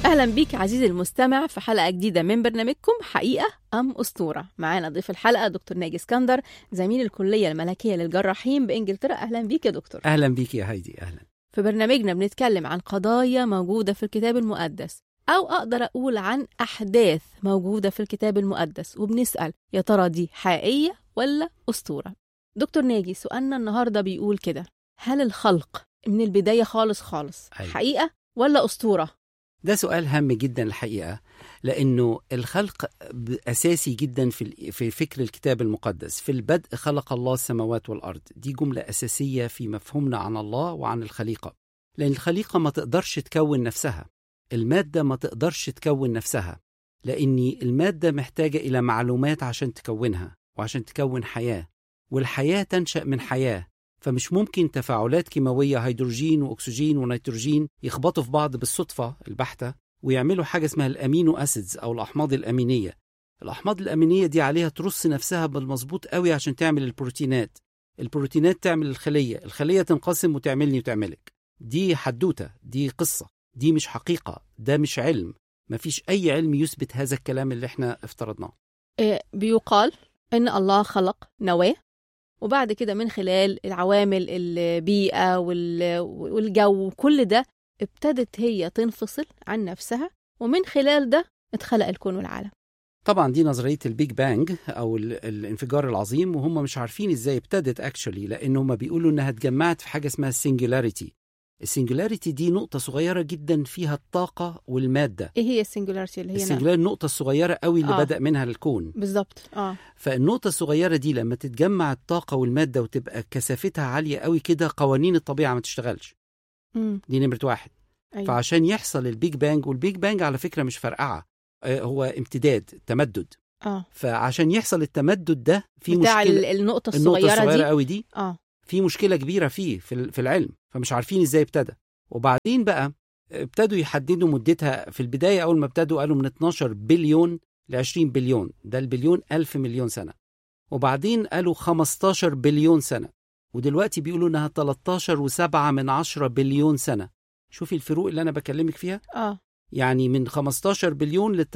أهلا بيك عزيزي المستمع في حلقة جديدة من برنامجكم حقيقة أم أسطورة معانا ضيف الحلقة دكتور ناجي اسكندر زميل الكلية الملكية للجراحين بإنجلترا أهلا بيك يا دكتور اهلا بيك يا هايدي اهلا في برنامجنا بنتكلم عن قضايا موجودة في الكتاب المقدس أو أقدر أقول عن أحداث موجودة في الكتاب المقدس وبنسأل يا ترى دي حقيقية ولا أسطورة دكتور ناجي سؤالنا النهاردة بيقول كده هل الخلق من البداية خالص خالص أيوة. حقيقة ولا أسطورة؟ ده سؤال هام جدا الحقيقه لانه الخلق ب- اساسي جدا في ال- في فكر الكتاب المقدس في البدء خلق الله السماوات والارض دي جمله اساسيه في مفهومنا عن الله وعن الخليقه لان الخليقه ما تقدرش تكون نفسها الماده ما تقدرش تكون نفسها لان الماده محتاجه الى معلومات عشان تكونها وعشان تكون حياه والحياه تنشا من حياه فمش ممكن تفاعلات كيماويه هيدروجين واكسجين ونيتروجين يخبطوا في بعض بالصدفه البحته ويعملوا حاجه اسمها الامينو اسيدز او الاحماض الامينيه الاحماض الامينيه دي عليها ترص نفسها بالمظبوط قوي عشان تعمل البروتينات البروتينات تعمل الخليه الخليه تنقسم وتعملني وتعملك دي حدوته دي قصه دي مش حقيقه ده مش علم مفيش اي علم يثبت هذا الكلام اللي احنا افترضناه إيه، بيقال إن الله خلق نواة وبعد كده من خلال العوامل البيئة وال- والجو وكل ده ابتدت هي تنفصل عن نفسها ومن خلال ده اتخلق الكون والعالم طبعا دي نظريه البيج بانج او ال- الانفجار العظيم وهم مش عارفين ازاي ابتدت اكشولي لان هم بيقولوا انها اتجمعت في حاجه اسمها السنجولاريتي السنجولاريتي دي نقطه صغيره جدا فيها الطاقه والماده ايه هي السنجولاريتي اللي هي السنجولار النقطه الصغيره قوي اللي آه. بدا منها الكون بالظبط اه فالنقطه الصغيره دي لما تتجمع الطاقه والماده وتبقى كثافتها عاليه قوي كده قوانين الطبيعه ما تشتغلش امم دي نمره واحد ايوه فعشان يحصل البيج بانج والبيج بانج على فكره مش فرقعه آه، هو امتداد تمدد اه فعشان يحصل التمدد ده في بتاع مشكله ال- النقطة النقطه الصغيرة الصغيره دي قوي دي اه في مشكله كبيره فيه في ال- في العلم فمش عارفين ازاي ابتدى وبعدين بقى ابتدوا يحددوا مدتها في البدايه اول ما ابتدوا قالوا من 12 بليون ل 20 بليون ده البليون ألف مليون سنه وبعدين قالوا 15 بليون سنه ودلوقتي بيقولوا انها 13 و7 من 10 بليون سنه شوفي الفروق اللي انا بكلمك فيها اه يعني من 15 بليون ل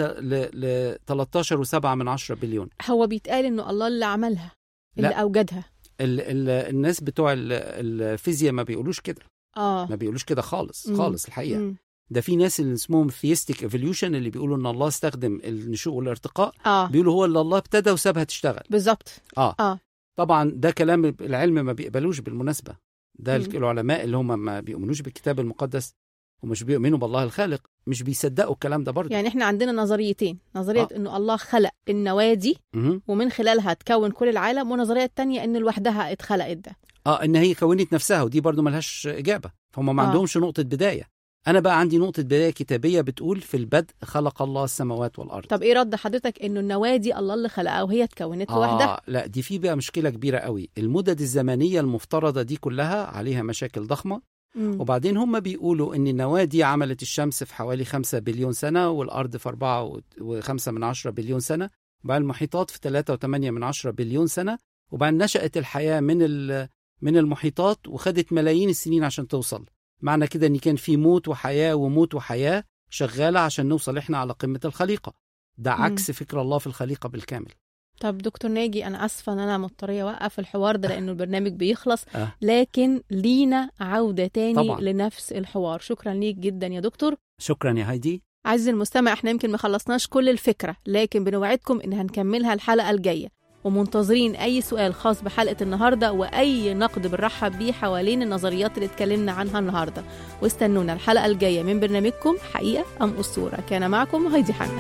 ل 13 و7 من 10 بليون هو بيتقال انه الله اللي عملها اللي لا. اوجدها ال ال الناس بتوع ال- الفيزياء ما بيقولوش كده اه ما بيقولوش كده خالص مم. خالص الحقيقه مم. ده في ناس اللي اسمهم ثيستيك ايفوليوشن اللي بيقولوا ان الله استخدم النشوء والارتقاء اه بيقولوا هو اللي الله ابتدى وسابها تشتغل بالظبط اه آه. طبعا ده كلام العلم ما بيقبلوش بالمناسبه ده مم. العلماء اللي هم ما بيؤمنوش بالكتاب المقدس ومش بيؤمنوا بالله الخالق مش بيصدقوا الكلام ده برضه يعني احنا عندنا نظريتين نظرية آه. انه الله خلق النواة دي مهم. ومن خلالها تكون كل العالم والنظرية التانية ان لوحدها اتخلقت ده اه ان هي كونت نفسها ودي برضو ملهاش اجابه فهم ما آه. عندهمش نقطه بدايه انا بقى عندي نقطه بدايه كتابيه بتقول في البدء خلق الله السماوات والارض طب ايه رد حضرتك انه النواة دي الله اللي خلقها وهي اتكونت لوحدها آه لا دي في بقى مشكله كبيره قوي المدد الزمنيه المفترضه دي كلها عليها مشاكل ضخمه مم. وبعدين هم بيقولوا ان النواه دي عملت الشمس في حوالي 5 بليون سنه والارض في 4 و5 من 10 بليون سنه وبعدين المحيطات في 3.8 من 10 بليون سنه وبعدين نشأت الحياه من ال- من المحيطات وخدت ملايين السنين عشان توصل معنى كده ان كان في موت وحياه وموت وحياه شغاله عشان نوصل احنا على قمه الخليقه ده مم. عكس فكر الله في الخليقه بالكامل طب دكتور ناجي انا اسفه ان انا مضطريه اوقف الحوار ده لانه البرنامج بيخلص آه. لكن لينا عوده تاني طبعاً. لنفس الحوار شكرا ليك جدا يا دكتور شكرا يا هايدي عزيزي المستمع احنا يمكن ما خلصناش كل الفكره لكن بنوعدكم ان هنكملها الحلقه الجايه ومنتظرين اي سؤال خاص بحلقه النهارده واي نقد بنرحب بيه حوالين النظريات اللي اتكلمنا عنها النهارده واستنونا الحلقه الجايه من برنامجكم حقيقه ام اسطوره كان معكم هايدي حنا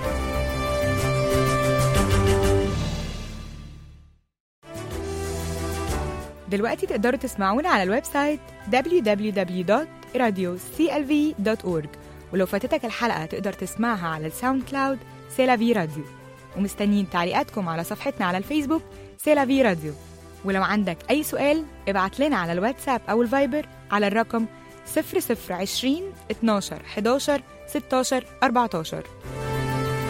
دلوقتي تقدروا تسمعونا على الويب سايت www.radioclv.org ولو فاتتك الحلقة تقدر تسمعها على الساوند كلاود سيلافي راديو ومستنيين تعليقاتكم على صفحتنا على الفيسبوك سيلافي راديو ولو عندك أي سؤال ابعت لنا على الواتساب أو الفايبر على الرقم 0020 12 11 16 14